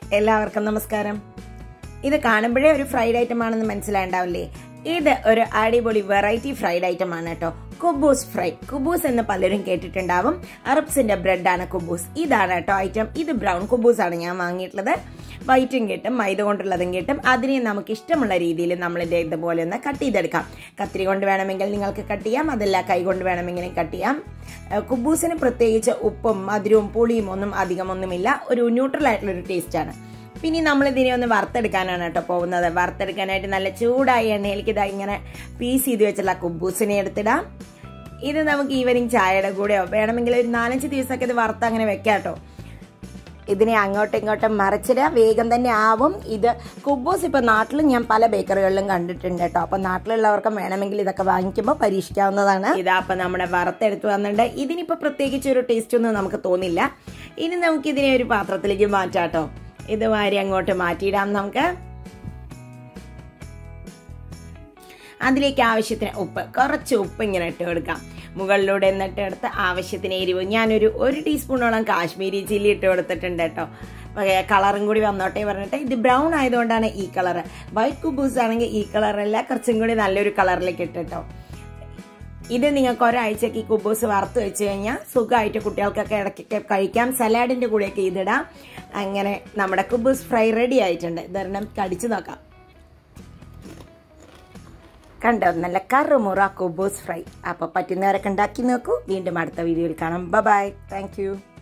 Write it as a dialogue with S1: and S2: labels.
S1: എല്ലാവർക്കും നമസ്കാരം ഇത് കാണുമ്പോഴേ ഒരു ഫ്രൈഡ് ഐറ്റം ആണെന്ന് മനസ്സിലാണ്ടാവില്ലേ ഇത് ഒരു അടിപൊളി വെറൈറ്റി ഫ്രൈഡ് ഐറ്റം ആണ് കേട്ടോ കുബൂസ് ഫ്രൈ കുബൂസ് എന്ന് പലരും കേട്ടിട്ടുണ്ടാവും അറബ്സിന്റെ ബ്രെഡാണ് കുബൂസ് ഇതാണ് കേട്ടോ ഐറ്റം ഇത് ബ്രൗൺ കുബൂസ് ആണ് ഞാൻ വാങ്ങിയിട്ടുള്ളത് വൈറ്റും കിട്ടും മൈദ കൊണ്ടുള്ളതും കിട്ടും അതിനെ നമുക്ക് ഇഷ്ടമുള്ള രീതിയിൽ നമ്മളിത് ഇതുപോലെ ഒന്ന് കട്ട് ചെയ്തെടുക്കാം കത്തിരി കൊണ്ട് വേണമെങ്കിൽ നിങ്ങൾക്ക് കട്ട് ചെയ്യാം അതല്ല കൈ കൊണ്ട് വേണമെങ്കിലും കട്ട് ചെയ്യാം ഏഹ് കുബൂസിന് പ്രത്യേകിച്ച് ഉപ്പും മധുരവും പുളിയും ഒന്നും അധികമൊന്നുമില്ല ഒരു ന്യൂട്രൽ ആയിട്ടുള്ള ഒരു ടേസ്റ്റാണ് പിന്നെ നമ്മൾ ഇതിനെ ഒന്ന് വറുത്തെടുക്കാനാണ് കേട്ടോ പോകുന്നത് വറുത്തെടുക്കാനായിട്ട് നല്ല ചൂടായ എണ്ണയിലേക്ക് ഇതാ ഇങ്ങനെ പീസ് ചെയ്ത് വെച്ചുള്ള കുബൂസിനെ എടുത്തിടാം ഇത് നമുക്ക് ഈവനിങ് ചായയുടെ കൂടെയോ വേണമെങ്കിൽ ഒരു നാലഞ്ച് ദിവസമൊക്കെ ഇത് വറുത്ത് അങ്ങനെ വെക്കാം കേട്ടോ ഇതിനെ അങ്ങോട്ടും ഇങ്ങോട്ടും മറിച്ചിടുക വേഗം തന്നെ ആവും ഇത് കുബൂസ് ഇപ്പം നാട്ടിൽ ഞാൻ പല ബേക്കറികളിലും കണ്ടിട്ടുണ്ട് കേട്ടോ അപ്പം നാട്ടിലുള്ളവർക്കും വേണമെങ്കിൽ ഇതൊക്കെ വാങ്ങിക്കുമ്പോൾ പരീക്ഷിക്കാവുന്നതാണ് ഇതാ അപ്പം നമ്മുടെ വറുത്തെടുത്ത് വന്നിട്ടുണ്ട് ഇതിനിപ്പോൾ പ്രത്യേകിച്ച് ഒരു ടേസ്റ്റ് ഒന്നും നമുക്ക് തോന്നില്ല ഇനി നമുക്ക് ഇതിനെ ഒരു പാത്രത്തിലേക്ക് മാറ്റാം കേട്ടോ ഇത് വാരി അങ്ങോട്ട് മാറ്റിയിടാം നമുക്ക് അതിലേക്ക് ആവശ്യത്തിന് ഉപ്പ് കുറച്ച് ഉപ്പ് ഇങ്ങനെ ഇട്ട് കൊടുക്കാം മുകളിലൂടെ എന്നിട്ട് എടുത്ത് ആവശ്യത്തിന് എരിവ് ഞാനൊരു ഒരു ടീസ്പൂണോളം കാശ്മീരി ചില്ലി ഇട്ട് കൊടുത്തിട്ടുണ്ട് കേട്ടോ കളറും കൂടി വന്നോട്ടെ പറഞ്ഞിട്ട് ഇത് ബ്രൗൺ ആയതുകൊണ്ടാണ് ഈ കളർ വൈറ്റ് കുബൂസ് ആണെങ്കിൽ ഈ കളറല്ല കുറച്ചും കൂടി നല്ലൊരു കളറിലേക്ക് ഇട്ടിട്ടോ ഇത് നിങ്ങൾക്ക് ഒരാഴ്ചക്ക് ഈ കുബൂസ് വറുത്ത് വെച്ച് കഴിഞ്ഞാൽ സുഖമായിട്ട് കുട്ടികൾക്കൊക്കെ ഇടയ്ക്കൊക്കെ കഴിക്കാം സലാഡിൻ്റെ കൂടെയൊക്കെ ഇതിടാം അങ്ങനെ നമ്മുടെ കുബൂസ് ഫ്രൈ റെഡി ആയിട്ടുണ്ട് ഇതൊരെണ്ണം കടിച്ചു നോക്കാം കണ്ടോ നല്ല കറുമുറ കുബൂസ് ഫ്രൈ അപ്പോൾ പറ്റുന്നവരൊക്കെ ഉണ്ടാക്കി നോക്കൂ വീണ്ടും അടുത്ത വീഡിയോയിൽ കാണാം ബൈ താങ്ക്